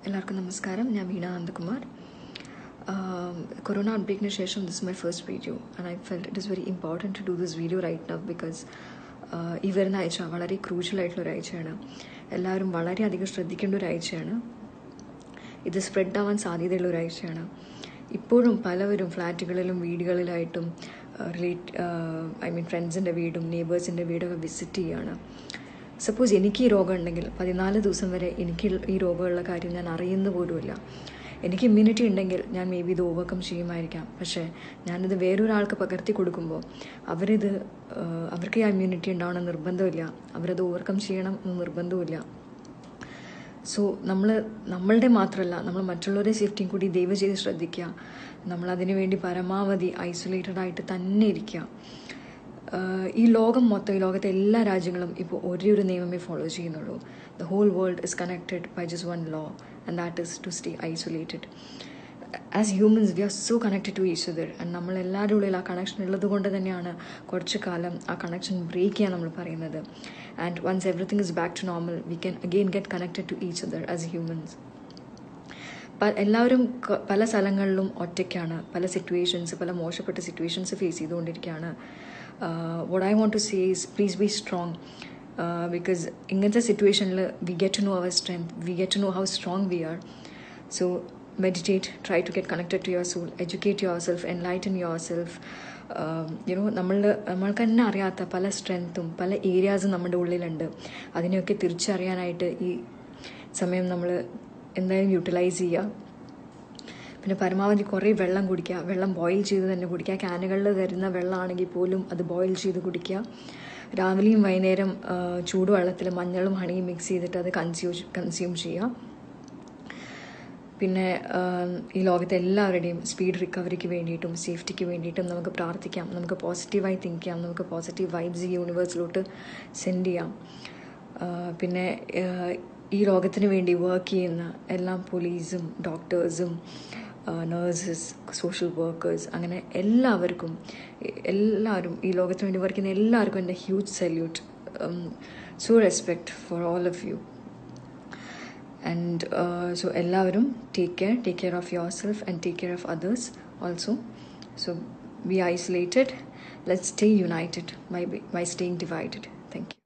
എല്ലാവർക്കും നമസ്കാരം ഞാൻ വീണ നന്ദകുമാർ കൊറോണ ഔട്ട്ബ്രേക്കിന് ശേഷം this my first video and I felt it is very important to do this video right now because ഈ വരുന്ന ആഴ്ച വളരെ ക്രൂഷ്യൽ ആയിട്ടുള്ള ഒരു ആഴ്ചയാണ് എല്ലാവരും വളരെയധികം ശ്രദ്ധിക്കേണ്ട ഒരു ആഴ്ചയാണ് ഇത് സ്പ്രെഡ് ആവാൻ സാധ്യതയുള്ള ഒരാഴ്ചയാണ് ഇപ്പോഴും പലവരും ഫ്ലാറ്റുകളിലും വീടുകളിലായിട്ടും റിലേറ്റ് ഐ മീൻ ഫ്രണ്ട്സിൻ്റെ വീടും നെയ്ബേഴ്സിൻ്റെ വീടൊക്കെ വിസിറ്റ് ചെയ്യുകയാണ് സപ്പോസ് എനിക്ക് ഈ രോഗം ഉണ്ടെങ്കിൽ പതിനാല് ദിവസം വരെ എനിക്ക് ഈ രോഗമുള്ള കാര്യം ഞാൻ അറിയുന്ന പോലുമില്ല എനിക്ക് ഇമ്മ്യൂണിറ്റി ഉണ്ടെങ്കിൽ ഞാൻ മേ ബി ഇത് ഓവർകം ചെയ്യുമായിരിക്കാം പക്ഷേ ഞാനിത് വേറൊരാൾക്ക് പകർത്തി കൊടുക്കുമ്പോൾ അവരിത് അവർക്ക് ആ ഇമ്മ്യൂണിറ്റി ഉണ്ടാവണം നിർബന്ധമില്ല അവരത് ഓവർകം ചെയ്യണം എന്ന് നിർബന്ധമില്ല സോ നമ്മൾ നമ്മളുടെ മാത്രമല്ല നമ്മൾ മറ്റുള്ളവരുടെ സേഫ്റ്റിയും കൂടി ദയവ് ചെയ്ത് ശ്രദ്ധിക്കുക നമ്മൾ അതിനു വേണ്ടി പരമാവധി ഐസൊലേറ്റഡ് ആയിട്ട് തന്നെ ഇരിക്കുക ഈ ലോകം മൊത്തം ഈ ലോകത്തെ എല്ലാ രാജ്യങ്ങളും ഇപ്പോൾ ഒരേ ഒരു നിയമമേ ഫോളോ ചെയ്യുന്നുള്ളൂ the whole world is connected by just one law and that is to stay isolated as humans we are so connected to each other and നമ്മൾ എല്ലാവരുടെ ഉള്ളിൽ ആ കണക്ഷൻ ഉള്ളത് കൊണ്ട് തന്നെയാണ് കുറച്ച് കാലം ആ കണക്ഷൻ ബ്രേക്ക് ചെയ്യാൻ നമ്മൾ പറയുന്നത് and once everything is back to normal we can again get connected to each other as humans എല്ലാവരും പല സ്ഥലങ്ങളിലും ഒറ്റയ്ക്കാണ് പല സിറ്റുവേഷൻസ് പല മോശപ്പെട്ട സിറ്റുവേഷൻസ് ഫേസ് ചെയ്തുകൊണ്ടിരിക്കുകയാണ് what I want to say is please be strong because ഇങ്ങനത്തെ സിറ്റുവേഷനിൽ we get to know our strength we get to know how strong we are so meditate try to get connected to your soul educate your self enlighten yourself you know നമ്മളുടെ നമ്മൾക്ക് തന്നെ അറിയാത്ത പല സ്ട്രെങ്ത്തും പല ഏരിയാസും നമ്മുടെ ഉള്ളിലുണ്ട് അതിനെയൊക്കെ തിരിച്ചറിയാനായിട്ട് ഈ സമയം നമ്മൾ എന്തായാലും യൂട്ടിലൈസ് ചെയ്യുക പിന്നെ പരമാവധി കുറേ വെള്ളം കുടിക്കുക വെള്ളം ബോയിൽ ചെയ്ത് തന്നെ കുടിക്കുക ക്യാനുകളിൽ തരുന്ന വെള്ളമാണെങ്കിൽ പോലും അത് ബോയിൽ ചെയ്ത് കുടിക്കുക രാവിലെയും വൈകുന്നേരം ചൂടുവെള്ളത്തിൽ മഞ്ഞളും ഹണിയും മിക്സ് ചെയ്തിട്ട് അത് കൺസ്യൂം കൺസ്യൂം ചെയ്യുക പിന്നെ ഈ ലോകത്തെ എല്ലാവരുടെയും സ്പീഡ് റിക്കവറിക്ക് വേണ്ടിയിട്ടും സേഫ്റ്റിക്ക് വേണ്ടിയിട്ടും നമുക്ക് പ്രാർത്ഥിക്കാം നമുക്ക് പോസിറ്റീവായി തിങ്ക് ചെയ്യാം നമുക്ക് പോസിറ്റീവ് വൈബ്സ് ഈ യൂണിവേഴ്സിലോട്ട് സെൻഡ് ചെയ്യാം പിന്നെ ഈ ലോകത്തിന് വേണ്ടി വർക്ക് ചെയ്യുന്ന എല്ലാ പോലീസും ഡോക്ടേഴ്സും നേഴ്സസ് സോഷ്യൽ വർക്കേഴ്സ് അങ്ങനെ എല്ലാവർക്കും എല്ലാവരും ഈ ലോകത്തിന് വേണ്ടി വർക്ക് ചെയ്യുന്ന എല്ലാവർക്കും എൻ്റെ huge salute so respect for all of you and so എല്ലാവരും take care take care of yourself and take care of others also so be isolated let stay united by by staying divided thank U